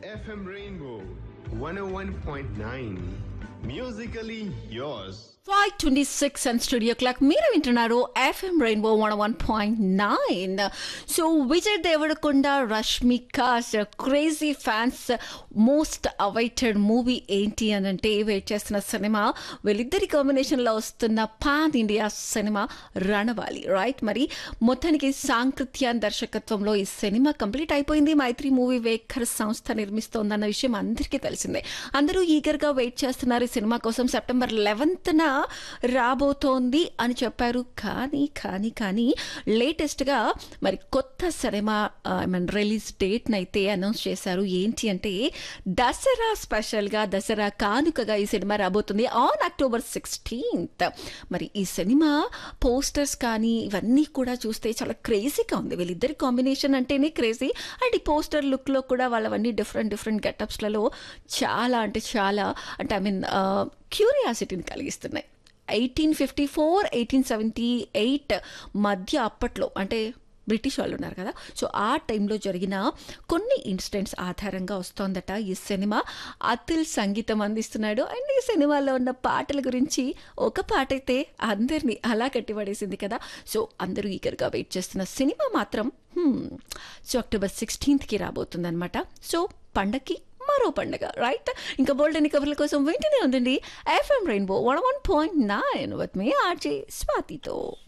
FM Rainbow 101.9. Musically yours. Five twenty six and studio clock మీరు వింటున్నారు FM rainbow one one point nine so Vijay Devarakonda Rashmika crazy fans most awaited movie ఏంటి అని అంటే wait చేస్తున్న సినిమా వీళ్ళిద్దరి కాంబినేషన్లో వస్తున్న పాన్ ఇండియా సినిమా రణవాలి రైట్ మరి మొత్తానికి సాంకృత్యాన్ దర్శకత్వంలో ఈ సినిమా కంప్లీట్ అయిపోయింది మైత్రి మూవీ వేకర్ సంస్థ నిర్మిస్తోందన్న విషయం అందరికీ తెలిసిందే అందరూ ఈగర్గా వెయిట్ చేస్తున్నారు ఈ సినిమా కోసం సెప్టెంబర్ లెవెన్త్న రాబోతోంది అని చెప్పారు కానీ కానీ కానీ లేటెస్ట్గా మరి కొత్త సినిమా ఐ మీన్ రిలీజ్ డేట్ని అయితే అనౌన్స్ చేశారు ఏంటి అంటే దసరా స్పెషల్గా దసరా కానుకగా ఈ సినిమా రాబోతుంది ఆన్ అక్టోబర్ సిక్స్టీన్త్ మరి ఈ సినిమా పోస్టర్స్ కానీ ఇవన్నీ కూడా చూస్తే చాలా క్రేజీగా ఉంది వీళ్ళిద్దరి కాంబినేషన్ అంటేనే క్రేజీ అండ్ ఈ పోస్టర్ లుక్లో కూడా వాళ్ళవన్నీ డిఫరెంట్ డిఫరెంట్ గెటప్స్లలో చాలా అంటే చాలా అంటే ఐ మీన్ క్యూరియాసిటీని కలిగిస్తున్నాయి eighteen fifty four eighteen seventy eight మధ్య అప్పట్లో అంటే బ్రిటిష్ వాళ్ళు ఉన్నారు కదా సో ఆ టైంలో జరిగిన కొన్ని ఇన్సిడెంట్స్ ఆధారంగా వస్తోందట ఈ సినిమా అతుల్ సంగీతం అందిస్తున్నాడు అండ్ ఈ సినిమాలో ఉన్న పాటల గురించి ఒక పాట అయితే అందరినీ అలా కట్టిపడేసింది కదా సో అందరూ ఈగర్గా వెయిట్ చేస్తున్న సినిమా మాత్రం hmm, సో అక్టోబర్ సిక్స్టీన్త్కి రాబోతుందన్నమాట సో పండక్కి మరో పండగ రైట్ ఇంకా బోల్డ్ అని కబుర్ల కోసం వెంటనే ఉందండి FM rainbow one one point nine with మీ ఆర్జే స్వాతితో